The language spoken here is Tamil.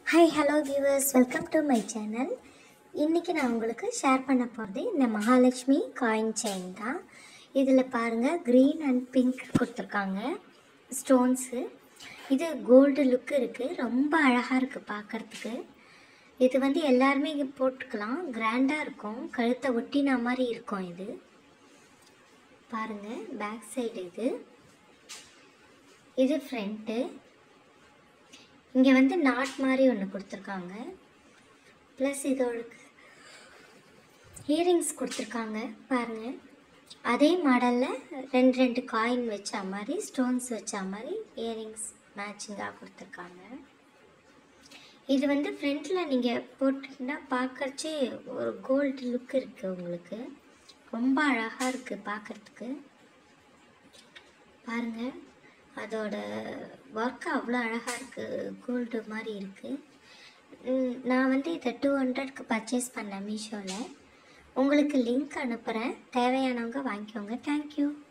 hi hello viewers welcome to my channel இன்றைக்கி நான் உங்களுக்கு ஷேர் பண்ண போகிறது இந்த மகாலட்சுமி காயின் செயின் தான் இதில் பாருங்கள் க்ரீன் அண்ட் பிங்க் கொடுத்துருக்காங்க ஸ்டோன்ஸு இது கோல்டு லுக் இருக்குது ரொம்ப அழகாக இருக்குது பார்க்குறதுக்கு இது வந்து எல்லாருமே இங்கே போட்டுக்கலாம் கிராண்டாக இருக்கும் கழுத்தை ஒட்டின மாதிரி இருக்கும் இது பாருங்கள் பேக் சைடு இது இது ஃப்ரண்ட்டு இங்கே வந்து நாட் மாதிரி ஒன்று கொடுத்துருக்காங்க ப்ளஸ் இதோட இயரிங்ஸ் கொடுத்துருக்காங்க பாருங்கள் அதே மாடலில் ரெண்டு ரெண்டு காயின் வச்ச மாதிரி ஸ்டோன்ஸ் வச்ச மாதிரி இயரிங்ஸ் மேட்சிங்காக கொடுத்துருக்காங்க இது வந்து ஃப்ரண்ட்டில் நீங்கள் போட்டிங்கன்னா பார்க்கறச்சே ஒரு கோல்டு லுக் இருக்குது உங்களுக்கு ரொம்ப அழகாக இருக்குது பார்க்குறதுக்கு பாருங்கள் அதோட ஒர்க் அவ்வளோ அழகாக இருக்குது கோல்டு மாதிரி இருக்குது நான் வந்து இதை டூ ஹண்ட்ரட்க்கு பர்ச்சேஸ் பண்ணேன் மீஷோவில் உங்களுக்கு லிங்க் அனுப்புகிறேன் தேவையானவங்க வாங்கிக்கோங்க தேங்க்யூ